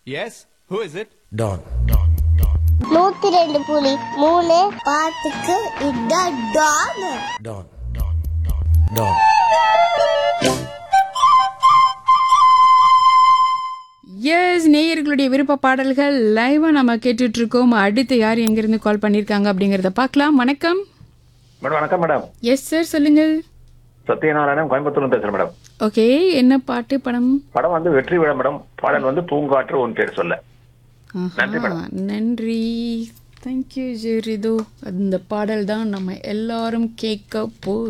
Yes? Who is it? டான் நூத்தி ரெண்டு புலி மூணு பாட்டுக்கு இதான் டான் டான் டான் எஸ் நேயர்களுடைய விருப்ப பாடல்கள் லைவா நம்ம கேட்டுட்டு இருக்கோம் அடுத்து யார் எங்கிருந்து கால் பண்ணிருக்காங்க அப்படிங்கறத பார்க்கலாம் வணக்கம் மேடம் வணக்கம் மேடம் எஸ் சார் சொல்லுங்கள் சத்யநாராயணன் கோயம்புத்தூர்ல பேசுறேன் மேடம் ஓகே என்ன பாட்டு படம் படம் வந்து வெற்றி விழா மேடம் பாடல் வந்து பூங்காற்று உன் பேர் சொல்ல ஆஹா, நன்றி மேடம். நன்றி தேங்க்யூ ஜெரிதோ அந்த பாடல் தான் நம்ம எல்லாரும் கேட்க போ